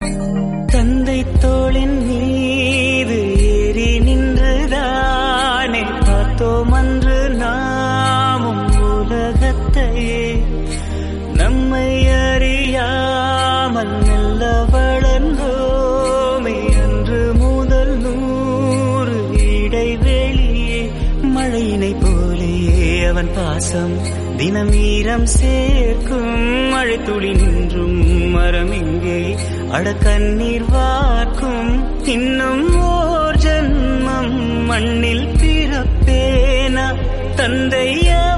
தந்தை தோளின் மீது ஏறி நின்றுதானே பார்த்தோம் அன்று நாமும் உலகத்தையே நம்மை அறியாமல் மெல்ல வளர்ந்தோமே அன்று முதல் நூறு இடைவெளியே மழையினை போலேயே அவன் பாசம் தினம் ஈரம் சேர்க்கும் மழை துளி நின்றும் மரம் எங்கே அடக்கண்ணீர் வார்க்கும் இன்னும் ஓர் ஜன்மம் மண்ணில் பிறப்பேனா தந்தையா